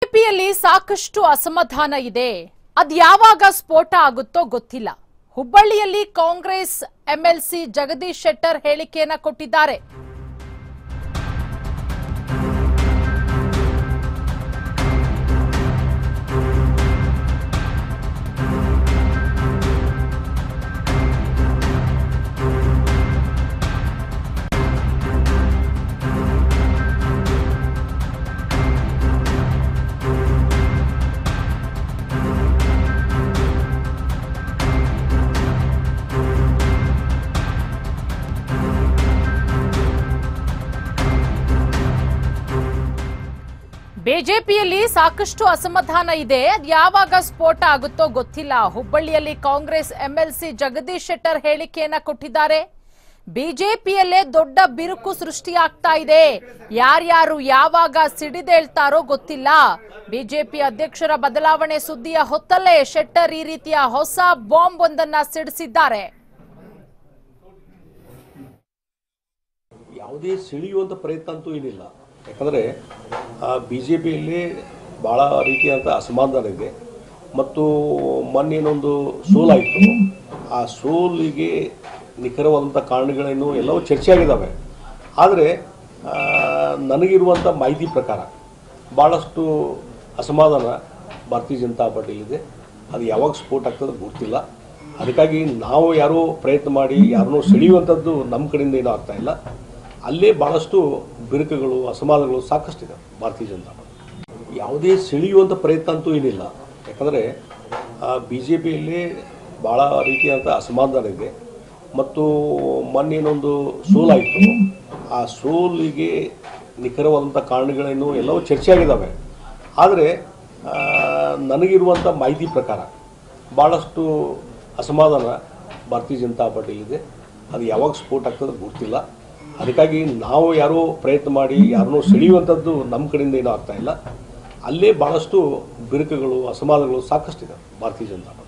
ಬಿಜೆಪಿಯಲ್ಲಿ ಸಾಕಷ್ಟು ಅಸಮಾಧಾನ ಇದೆ ಅದ್ ಯಾವಾಗ ಸ್ಫೋಟ ಆಗುತ್ತೋ ಗೊತ್ತಿಲ್ಲ ಹುಬ್ಬಳ್ಳಿಯಲ್ಲಿ ಕಾಂಗ್ರೆಸ್ ಎಂಎಲ್ಸಿ ಜಗದೀಶ್ ಶೆಟ್ಟರ್ ಹೇಳಿಕೆಯನ್ನ ಕೊಟ್ಟಿದ್ದಾರೆ ಬಿಜೆಪಿಯಲ್ಲಿ ಸಾಕಷ್ಟು ಅಸಮಾಧಾನ ಇದೆ ಅದ್ ಯಾವಾಗ ಸ್ಫೋಟ ಆಗುತ್ತೋ ಗೊತ್ತಿಲ್ಲ ಹುಬ್ಬಳ್ಳಿಯಲ್ಲಿ ಕಾಂಗ್ರೆಸ್ ಎಂಎಲ್ಸಿ ಜಗದೀಶ್ ಶೆಟ್ಟರ್ ಹೇಳಿಕೆಯನ್ನ ಕೊಟ್ಟಿದ್ದಾರೆ ಬಿಜೆಪಿಯಲ್ಲೇ ದೊಡ್ಡ ಬಿರುಕು ಸೃಷ್ಟಿಯಾಗ್ತಾ ಇದೆ ಯಾರ್ಯಾರು ಯಾವಾಗ ಸಿಡಿದೇಳ್ತಾರೋ ಗೊತ್ತಿಲ್ಲ ಬಿಜೆಪಿ ಅಧ್ಯಕ್ಷರ ಬದಲಾವಣೆ ಸುದ್ದಿಯ ಹೊತ್ತಲ್ಲೇ ಶೆಟ್ಟರ್ ಈ ರೀತಿಯ ಹೊಸ ಬಾಂಬ್ ಒಂದನ್ನ ಸಿಡಿಸಿದ್ದಾರೆ ಯಾವುದೇ ಸೆಳೆಯುವಂಥ ಪ್ರಯತ್ನ ಅಂತೂ ಏನಿಲ್ಲ ಯಾಕಂದರೆ ಬಿ ಜೆ ಪಿಯಲ್ಲಿ ಭಾಳ ರೀತಿಯಾದಂಥ ಅಸಮಾಧಾನ ಇದೆ ಮತ್ತು ಮೊನ್ನೇನೊಂದು ಸೋಲಾಯಿತು ಆ ಸೋಲಿಗೆ ನಿಖರವಾದಂಥ ಕಾರಣಗಳೇನು ಎಲ್ಲವೂ ಚರ್ಚೆ ಆಗಿದ್ದಾವೆ ಆದರೆ ಆ, ನನಗಿರುವಂಥ ಮಾಹಿತಿ ಪ್ರಕಾರ ಭಾಳಷ್ಟು ಅಸಮಾಧಾನ ಭಾರತೀಯ ಜನತಾ ಪಾರ್ಟಿಲಿದೆ ಅದು ಯಾವಾಗ ಸ್ಫೋಟ ಆಗ್ತದೆ ಗೊತ್ತಿಲ್ಲ ಅದಕ್ಕಾಗಿ ನಾವು ಯಾರೋ ಪ್ರಯತ್ನ ಮಾಡಿ ಯಾರನ್ನೂ ಸೆಳೆಯುವಂಥದ್ದು ನಮ್ಮ ಕಡೆಯಿಂದ ಏನೂ ಆಗ್ತಾ ಇಲ್ಲ ಅಲ್ಲೇ ಭಾಳಷ್ಟು ಬಿರುಕುಗಳು ಅಸಮಾಧಾನಗಳು ಸಾಕಷ್ಟಿದೆ ಭಾರತೀಯ ಜನತಾ ಪಾರ್ಟಿ ಯಾವುದೇ ಸೆಳೆಯುವಂಥ ಪ್ರಯತ್ನ ಅಂತೂ ಏನಿಲ್ಲ ಯಾಕಂದರೆ ಬಿ ಜೆ ಪಿಯಲ್ಲಿ ಭಾಳ ರೀತಿಯಾದಂಥ ಅಸಮಾಧಾನ ಇದೆ ಮತ್ತು ಮೊನ್ನೇನೊಂದು ಸೋಲಾಯಿತು ಆ ಸೋಲಿಗೆ ನಿಖರವಾದಂಥ ಕಾರಣಗಳೇನು ಎಲ್ಲವೂ ಚರ್ಚೆ ಆಗಿದ್ದಾವೆ ಆದರೆ ಆ, ನನಗಿರುವಂಥ ಮಾಹಿತಿ ಪ್ರಕಾರ ಭಾಳಷ್ಟು ಅಸಮಾಧಾನ ಭಾರತೀಯ ಜನತಾ ಪಾರ್ಟಿಲಿದೆ ಅದು ಯಾವಾಗ ಸ್ಫೋಟ ಆಗ್ತದೆ ಗೊತ್ತಿಲ್ಲ ಅದಕ್ಕಾಗಿ ನಾವು ಯಾರೋ ಪ್ರಯತ್ನ ಮಾಡಿ ಯಾರನ್ನೂ ಸೆಳೆಯುವಂಥದ್ದು ನಮ್ಮ ಕಡೆಯಿಂದ ಏನೂ ಆಗ್ತಾ ಇಲ್ಲ ಅಲ್ಲೇ ಭಾಳಷ್ಟು ಬಿರುಕುಗಳು ಅಸಮಾಧಾನಗಳು ಸಾಕಷ್ಟಿದೆ ಭಾರತೀಯ ಜನತಾ ಪಾರ್ಟಿ